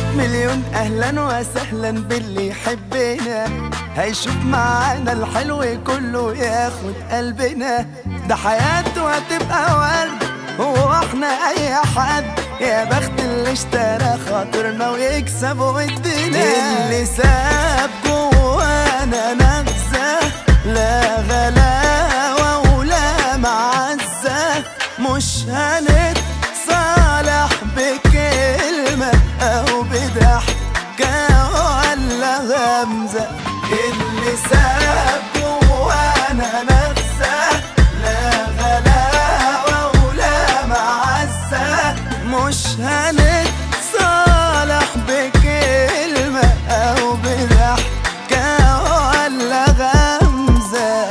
مليون اهلا وسهلا باللي يحبنا هيشوف معانا الحلو كله ياخد قلبنا ده حياته هتبقى ورد هو احنا اي حد يا بخت اللي اشترى خاطرنا ويكسب ويدينا اللي ساب جوانا نغزة لا غلاوة ولا معزة مش هنتصالح بكلمة أو بضحكة ولا غمزة اللي ساب جوانا نغزة لا غلاوة ولا معزة مش هنتصالح بكلمة أو بضحكة ولا غمزة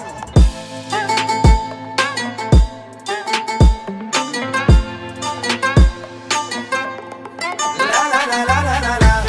لا لا لا لا لا لا لا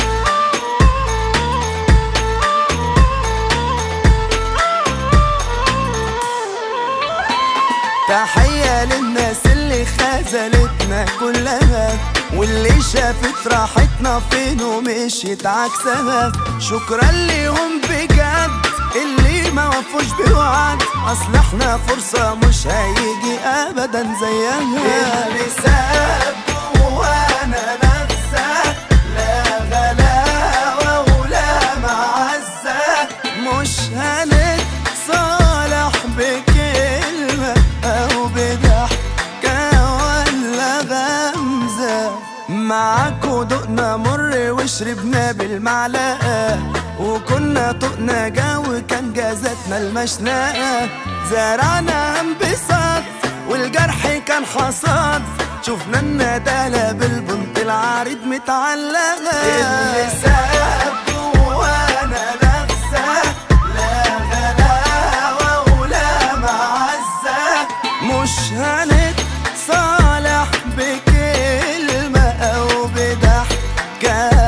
تحية للناس اللي خذلتنا كلها واللي شافت راحتنا فين ومشيت عكسها شكرا ليهم بجد اللي ما وفوش بوعد اصل احنا فرصة مش هيجي ابدا زيها اللي ساب جوانا نغزة لا غلاوة ولا معزة مش هنتصالح بكلمة أو بضحكة ولا غمزة معاكوا دقنا مر وشربنا بالمعلقة وكنا طقنا جو كان جازتنا المشنقة زرعنا انبساط والجرح كان حصاد شفنا الندالة بالبنط العريض متعلقة اللي ساب جوانا نغزة لا غلاوة ولا معزة مش هنتصالح بكلمة أو بضحكة